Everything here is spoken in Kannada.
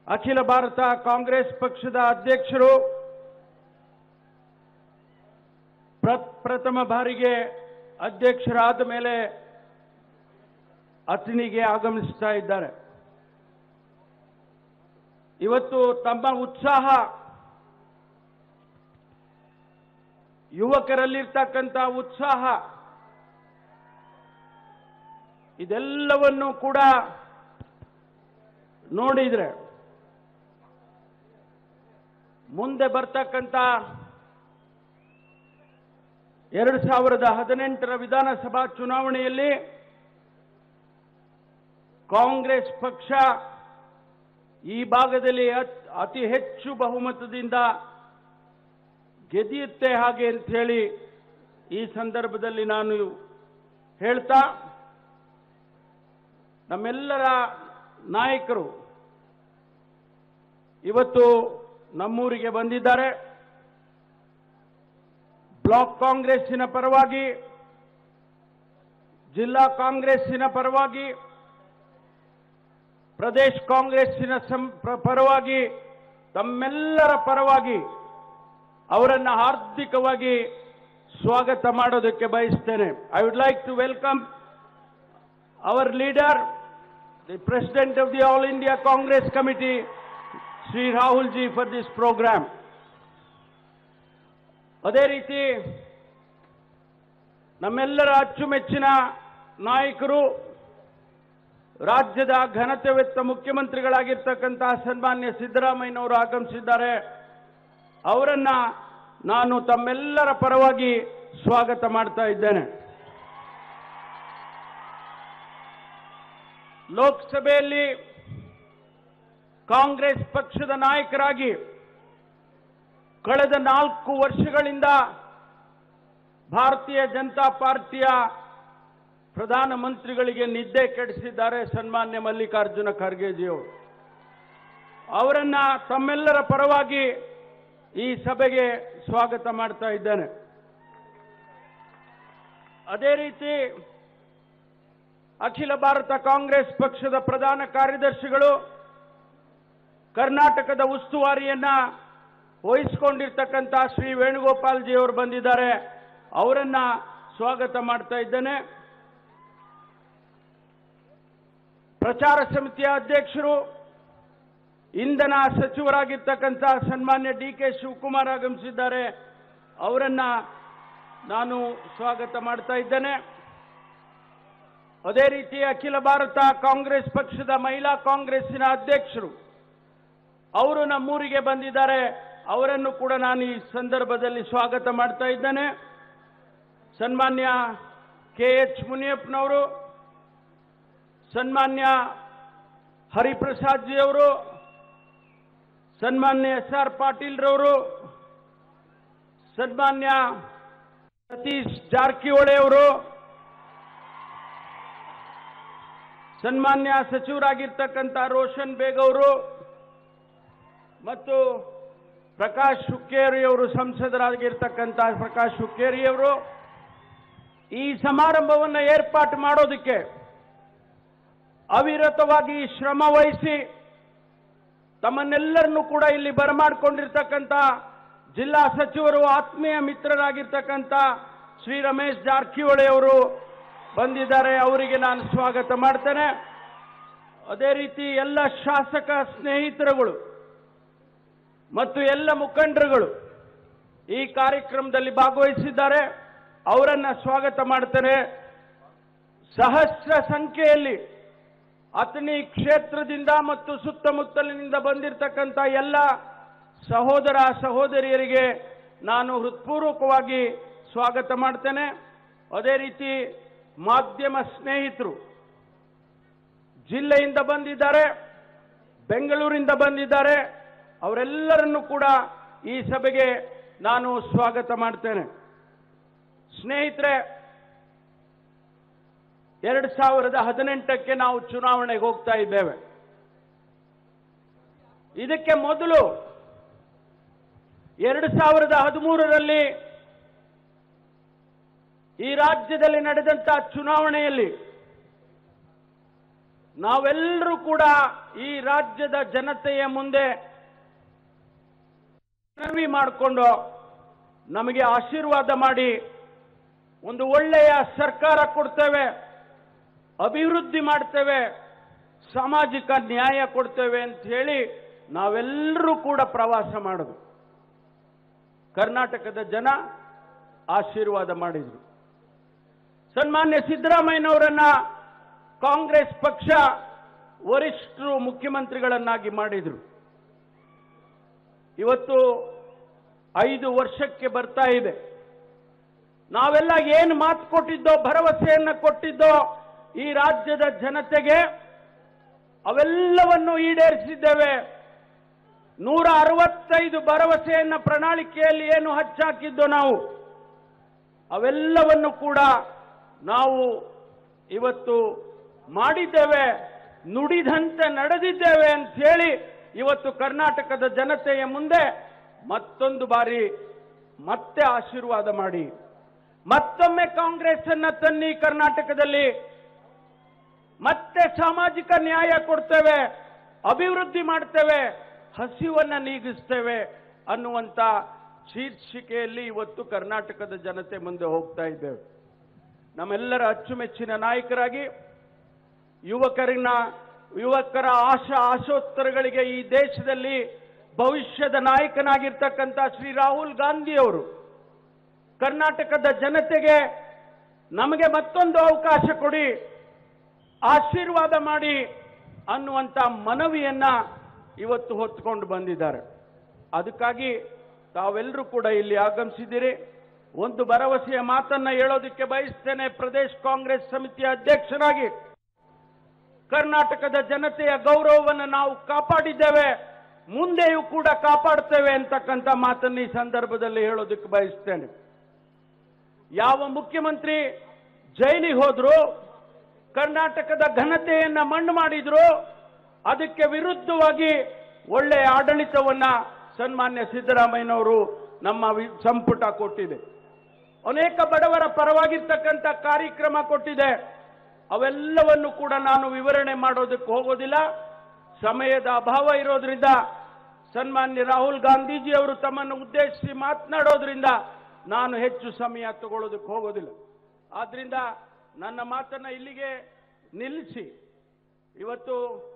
ಅಖಿಲ ಭಾರತ ಕಾಂಗ್ರೆಸ್ ಪಕ್ಷದ ಅಧ್ಯಕ್ಷರು ಪ್ರ- ಪ್ರಥಮ ಬಾರಿಗೆ ಅಧ್ಯಕ್ಷರಾದ ಮೇಲೆ ಅತನಿಗೆ ಆಗಮಿಸ್ತಾ ಇದ್ದಾರೆ ಇವತ್ತು ತಮ್ಮ ಉತ್ಸಾಹ ಯುವಕರಲ್ಲಿರ್ತಕ್ಕಂಥ ಉತ್ಸಾಹ ಇದೆಲ್ಲವನ್ನು ಕೂಡ ನೋಡಿದ್ರೆ ಮುಂದೆ ಬರ್ತಕ್ಕಂಥ ಎರಡು ಸಾವಿರದ ಹದಿನೆಂಟರ ವಿಧಾನಸಭಾ ಚುನಾವಣೆಯಲ್ಲಿ ಕಾಂಗ್ರೆಸ್ ಪಕ್ಷ ಈ ಭಾಗದಲ್ಲಿ ಅತ್- ಅತಿ ಹೆಚ್ಚು ಬಹುಮತದಿಂದ ಗೆದಿಯುತ್ತೆ ಹಾಗೆ ಅಂತ ಹೇಳಿ ಈ ಸಂದರ್ಭದಲ್ಲಿ ನಾನು ಹೇಳ್ತಾ ನಮ್ಮೆಲ್ಲರ ನಾಯಕರು ಇವತ್ತು ನಮ್ಮೂರಿಗೆ ಬಂದಿದ್ದಾರೆ ಬ್ಲಾಕ್ ಕಾಂಗ್ರೆಸ್ಸಿನ ಪರವಾಗಿ ಜಿಲ್ಲಾ ಕಾಂಗ್ರೆಸ್ಸಿನ ಪರವಾಗಿ ಪ್ರದೇಶ್ ಕಾಂಗ್ರೆಸ್ಸಿನ ಸಂ- ಪ್ರ- ಪರವಾಗಿ ತಮ್ಮೆಲ್ಲರ ಪರವಾಗಿ ಅವರನ್ನ ಹಾರ್ದಿಕವಾಗಿ ಸ್ವಾಗತ ಮಾಡೋದಕ್ಕೆ ಬಯಸ್ತೇನೆ I would like to welcome our leader the president of the All India Congress Committee Shri Rahul ji for this programme ಅದೇ ರೀತಿ ನಮ್ಮೆಲ್ಲರ ಅಚ್ಚುಮೆಚ್ಚಿನ ನಾಯಕರು ರಾಜ್ಯದ ಘನತೆವೆತ್ತ ಮುಖ್ಯಮಂತ್ರಿಗಳಾಗಿರ್ತಕ್ಕಂತಹ ಸನ್ಮಾನ್ಯ ಸಿದ್ದರಾಮಯ್ಯನವರು ಆಗಮಿಸಿದ್ದಾರೆ ಅವರನ್ನ ನಾನು ತಮ್ಮೆಲ್ಲರ ಪರವಾಗಿ ಸ್ವಾಗತ ಮಾಡ್ತಾ ಇದ್ದೇನೆ ಲೋಕಸಭೆಯಲ್ಲಿ ಕಾಂಗ್ರೆಸ್ ಪಕ್ಷದ ನಾಯಕರಾಗಿ ಕಳೆದ ನಾಲ್ಕು ವರ್ಷಗಳಿಂದ ಭಾರತೀಯ ಜನತಾ ಪಾರ್ಟಿಯ ಪ್ರಧಾನಮಂತ್ರಿಗಳಿಗೆ ನಿದ್ದೆ ಕೆಡಿಸಿದ್ದಾರೆ ಸನ್ಮಾನ್ಯ ಮಲ್ಲಿಕಾರ್ಜುನ ಖರ್ಗೆಜಿಯವರು ಅವರನ್ನ ತಮ್ಮೆಲ್ಲರ ಪರವಾಗಿ ಈ ಸಭೆಗೆ ಸ್ವಾಗತ ಮಾಡ್ತಾ ಇದ್ದೇನೆ ಅದೇ ರೀತಿ ಅಖಿಲ ಭಾರತ ಕಾಂಗ್ರೆಸ್ ಪಕ್ಷದ ಪ್ರಧಾನ ಕಾರ್ಯದರ್ಶಿಗಳು ಕರ್ನಾಟಕದ ಉಸ್ತುವಾರಿಯನ್ನ ವಹಿಸಿಕೊಂಡಿರ್ತಕ್ಕಂಥ ಶ್ರೀ ವೇಣುಗೋಪಾಲ್ ಜಿ ಅವರು ಬಂದಿದ್ದಾರೆ ಅವರನ್ನ ಸ್ವಾಗತ ಮಾಡ್ತಾ ಇದ್ದೇನೆ ಪ್ರಚಾರ ಸಮಿತಿಯ ಅಧ್ಯಕ್ಷರು ಇಂಧನ ಸಚಿವರಾಗಿರ್ತಕ್ಕಂಥ ಸನ್ಮಾನ್ಯ ಡಿ ಕೆ ಶಿವಕುಮಾರ್ ಆಗಮಿಸಿದ್ದಾರೆ ಅವರನ್ನ ನಾನು ಸ್ವಾಗತ ಮಾಡ್ತಾ ಇದ್ದೇನೆ ಅದೇ ರೀತಿ ಅಖಿಲ ಭಾರತ ಕಾಂಗ್ರೆಸ್ ಪಕ್ಷದ ಮಹಿಳಾ ಕಾಂಗ್ರೆಸ್ಸಿನ ಅಧ್ಯಕ್ಷರು ಅವರು ನಮ್ಮೂರಿಗೆ ಬಂದಿದ್ದಾರೆ ಅವರನ್ನು ಕೂಡ ನಾನು ಈ ಸಂದರ್ಭದಲ್ಲಿ ಸ್ವಾಗತ ಮಾಡ್ತಾ ಇದ್ದೇನೆ ಸನ್ಮಾನ್ಯ ಕೆ ಎಚ್ ಮುನಿಯಪ್ಪನವರು ಸನ್ಮಾನ್ಯ ಹರಿಪ್ರಸಾದ್ ಜಿ ಅವರು ಸನ್ಮಾನ್ಯ ಎಸ್ ಆರ್ ಪಾಟೀಲ್ರವರು ಸನ್ಮಾನ್ಯ ಸತೀಶ್ ಜಾರಕಿಹೊಳಿ ಅವರು ಸನ್ಮಾನ್ಯ ಸಚಿವರಾಗಿರ್ತಕ್ಕಂಥ ರೋಷನ್ ಬೇಗ್ ಅವರು ಮತ್ತು ಪ್ರಕಾಶ್ ಹುಕ್ಕೇರಿ ಅವರು ಸಂಸದರಾಗಿರ್ತಕ್ಕಂಥ ಪ್ರಕಾಶ್ ಹುಕ್ಕೇರಿ ಅವರು ಈ ಸಮಾರಂಭವನ್ನು ಏರ್ಪಾಟು ಮಾಡೋದಕ್ಕೆ ಅವಿರತವಾಗಿ ಶ್ರಮ ವಹಿಸಿ ತಮ್ಮನ್ನೆಲ್ಲರನ್ನೂ ಕೂಡ ಇಲ್ಲಿ ಬರಮಾಡಿಕೊಂಡಿರ್ತಕ್ಕಂಥ ಜಿಲ್ಲಾ ಸಚಿವರು ಆತ್ಮೀಯ ಮಿತ್ರರಾಗಿರ್ತಕ್ಕಂಥ ಶ್ರೀ ರಮೇಶ್ ಜಾರಕಿಹೊಳಿ ಅವರು ಬಂದಿದ್ದಾರೆ ಅವರಿಗೆ ನಾನು ಸ್ವಾಗತ ಮಾಡ್ತೇನೆ ಅದೇ ರೀತಿ ಎಲ್ಲ ಶಾಸಕ ಸ್ನೇಹಿತರುಗಳು ಮತ್ತು ಎಲ್ಲ ಮುಖಂಡರುಗಳು ಈ ಕಾರ್ಯಕ್ರಮದಲ್ಲಿ ಭಾಗವಹಿಸಿದ್ದಾರೆ ಅವರನ್ನ ಸ್ವಾಗತ ಮಾಡ್ತೇನೆ ಸಹಸ್ರ ಸಂಖ್ಯೆಯಲ್ಲಿ ಅತನಿ ಕ್ಷೇತ್ರದಿಂದ ಮತ್ತು ಸುತ್ತಮುತ್ತಲಿನಿಂದ ಬಂದಿರತಕ್ಕಂಥ ಎಲ್ಲ ಸಹೋದರ ಸಹೋದರಿಯರಿಗೆ ನಾನು ಹೃತ್ಪೂರ್ವಕವಾಗಿ ಸ್ವಾಗತ ಮಾಡ್ತೇನೆ ಅದೇ ರೀತಿ ಮಾಧ್ಯಮ ಸ್ನೇಹಿತರು ಜಿಲ್ಲೆಯಿಂದ ಬಂದಿದ್ದಾರೆ ಬೆಂಗಳೂರಿಂದ ಬಂದಿದ್ದಾರೆ ಅವರೆಲ್ಲರನ್ನೂ ಕೂಡ ಈ ಸಭೆಗೆ ನಾನು ಸ್ವಾಗತ ಮಾಡ್ತೇನೆ ಸ್ನೇಹಿತರೆ ಎರಡು ಸಾವಿರದ ಹದಿನೆಂಟಕ್ಕೆ ನಾವು ಚುನಾವಣೆಗೆ ಹೋಗ್ತಾ ಇದ್ದೇವೆ ಇದಕ್ಕೆ ಮೊದಲು ಎರಡು ಸಾವಿರದ ಹದಿಮೂರರಲ್ಲಿ ಈ ರಾಜ್ಯದಲ್ಲಿ ನಡೆದಂತಹ ಚುನಾವಣೆಯಲ್ಲಿ ನಾವೆಲ್ಲರೂ ಕೂಡ ಈ ರಾಜ್ಯದ ಜನತೆಯ ಮುಂದೆ ಮನವಿ ಮಾಡಿಕೊಂಡು ನಮಗೆ ಆಶೀರ್ವಾದ ಮಾಡಿ ಒಂದು ಒಳ್ಳೆಯ ಸರ್ಕಾರ ಕೊಡ್ತೇವೆ ಅಭಿವೃದ್ಧಿ ಮಾಡ್ತೇವೆ ಸಾಮಾಜಿಕ ನ್ಯಾಯ ಕೊಡ್ತೇವೆ ಅಂತ ಹೇಳಿ ನಾವೆಲ್ಲರೂ ಕೂಡ ಪ್ರವಾಸ ಮಾಡೋದು ಕರ್ನಾಟಕದ ಜನ ಆಶೀರ್ವಾದ ಮಾಡಿದ್ರು ಸನ್ಮಾನ್ಯ ಸಿದ್ದರಾಮಯ್ಯನವರನ್ನ ಕಾಂಗ್ರೆಸ್ ಪಕ್ಷ ವರಿಷ್ಠರು ಮುಖ್ಯಮಂತ್ರಿಗಳನ್ನಾಗಿ ಮಾಡಿದ್ರು ಇವತ್ತು ಐದು ವರ್ಷಕ್ಕೆ ಬರ್ತಾ ಇದೆ ನಾವೆಲ್ಲ ಏನು ಮಾತು ಕೊಟ್ಟಿದ್ದೋ ಭರವಸೆಯನ್ನ ಕೊಟ್ಟಿದ್ದೋ ಈ ರಾಜ್ಯದ ಜನತೆಗೆ ಅವೆಲ್ಲವನ್ನು ಈಡೇರಿಸಿದ್ದೇವೆ ನೂರ ಅರವತ್ತೈದು ಭರವಸೆಯನ್ನ ಪ್ರಣಾಳಿಕೆಯಲ್ಲಿ ಏನು ಹಚ್ಚಾಕಿದ್ದೋ ನಾವು ಅವೆಲ್ಲವನ್ನು ಕೂಡ ನಾವು ಇವತ್ತು ಮಾಡಿದ್ದೇವೆ ನುಡಿದಂತೆ ನಡೆದಿದ್ದೇವೆ ಅಂತ ಹೇಳಿ ಇವತ್ತು ಕರ್ನಾಟಕದ ಜನತೆಯ ಮುಂದೆ ಮತ್ತೊಂದು ಬಾರಿ ಮತ್ತೆ ಆಶೀರ್ವಾದ ಮಾಡಿ ಮತ್ತೊಮ್ಮೆ ಕಾಂಗ್ರೆಸ್ ಅನ್ನ ತನ್ನಿ ಕರ್ನಾಟಕದಲ್ಲಿ ಮತ್ತೆ ಸಾಮಾಜಿಕ ನ್ಯಾಯ ಕೊಡ್ತೇವೆ ಅಭಿವೃದ್ಧಿ ಮಾಡ್ತೇವೆ ಹಸಿವನ್ನ ನೀಗಿಸ್ತೇವೆ ಅನ್ನುವಂತ ಶೀರ್ಷಿಕೆಯಲ್ಲಿ ಇವತ್ತು ಕರ್ನಾಟಕದ ಜನತೆ ಮುಂದೆ ಹೋಗ್ತಾ ಇದ್ದೇವೆ ನಮ್ಮೆಲ್ಲರ ಅಚ್ಚುಮೆಚ್ಚಿನ ನಾಯಕರಾಗಿ ಯುವಕರಿನ ಯುವಕರ ಆಶಾ ಆಶೋತ್ತರಗಳಿಗೆ ಈ ದೇಶದಲ್ಲಿ ಭವಿಷ್ಯದ ನಾಯಕನಾಗಿರ್ತಕ್ಕಂಥ ಶ್ರೀ ರಾಹುಲ್ ಗಾಂಧಿ ಅವರು ಕರ್ನಾಟಕದ ಜನತೆಗೆ ನಮಗೆ ಮತ್ತೊಂದು ಅವಕಾಶ ಕೊಡಿ ಆಶೀರ್ವಾದ ಮಾಡಿ ಅನ್ನುವಂಥ ಮನವಿಯನ್ನ ಇವತ್ತು ಹೊತ್ತುಕೊಂಡು ಬಂದಿದ್ದಾರೆ ಅದಕ್ಕಾಗಿ ತಾವೆಲ್ಲರೂ ಕೂಡ ಇಲ್ಲಿ ಆಗಮಿಸಿದ್ದೀರಿ ಒಂದು ಭರವಸೆಯ ಮಾತನ್ನ ಹೇಳೋದಕ್ಕೆ ಬಯಸ್ತೇನೆ ಪ್ರದೇಶ ಕಾಂಗ್ರೆಸ್ ಸಮಿತಿಯ ಅಧ್ಯಕ್ಷರಾಗಿ ಕರ್ನಾಟಕದ ಜನತೆಯ ಗೌರವವನ್ನು ನಾವು ಕಾಪಾಡಿದ್ದೇವೆ ಮುಂದೆಯೂ ಕೂಡ ಕಾಪಾಡ್ತೇವೆ ಅಂತಕ್ಕಂಥ ಮಾತನ್ನು ಈ ಸಂದರ್ಭದಲ್ಲಿ ಹೇಳೋದಕ್ಕೆ ಬಯಸ್ತೇನೆ ಯಾವ ಮುಖ್ಯಮಂತ್ರಿ ಜೈಲಿಗೆ ಹೋದ್ರು ಕರ್ನಾಟಕದ ಘನತೆಯನ್ನ ಮಣ್ಣು ಮಾಡಿದ್ರು ಅದಕ್ಕೆ ವಿರುದ್ಧವಾಗಿ ಒಳ್ಳೆಯ ಆಡಳಿತವನ್ನ ಸನ್ಮಾನ್ಯ ಸಿದ್ದರಾಮಯ್ಯನವರು ನಮ್ಮ ವಿ- ಸಂಪುಟ ಕೊಟ್ಟಿದೆ ಅನೇಕ ಬಡವರ ಪರವಾಗಿರ್ತಕ್ಕಂಥ ಕಾರ್ಯಕ್ರಮ ಕೊಟ್ಟಿದೆ ಅವೆಲ್ಲವನ್ನು ಕೂಡ ನಾನು ವಿವರಣೆ ಮಾಡೋದಕ್ಕೆ ಹೋಗೋದಿಲ್ಲ ಸಮಯದ ಅಭಾವ ಇರೋದ್ರಿಂದ ಸನ್ಮಾನ್ಯ ರಾಹುಲ್ ಗಾಂಧೀಜಿ ಅವರು ತಮ್ಮನ್ನು ಉದ್ದೇಶಿಸಿ ಮಾತನಾಡೋದ್ರಿಂದ ನಾನು ಹೆಚ್ಚು ಸಮಯ ತಗೊಳ್ಳೋದಕ್ಕೆ ಹೋಗೋದಿಲ್ಲ ಆದ್ರಿಂದ ನನ್ನ ಮಾತನ್ನ ಇಲ್ಲಿಗೆ ನಿಲ್ಲಿಸಿ ಇವತ್ತು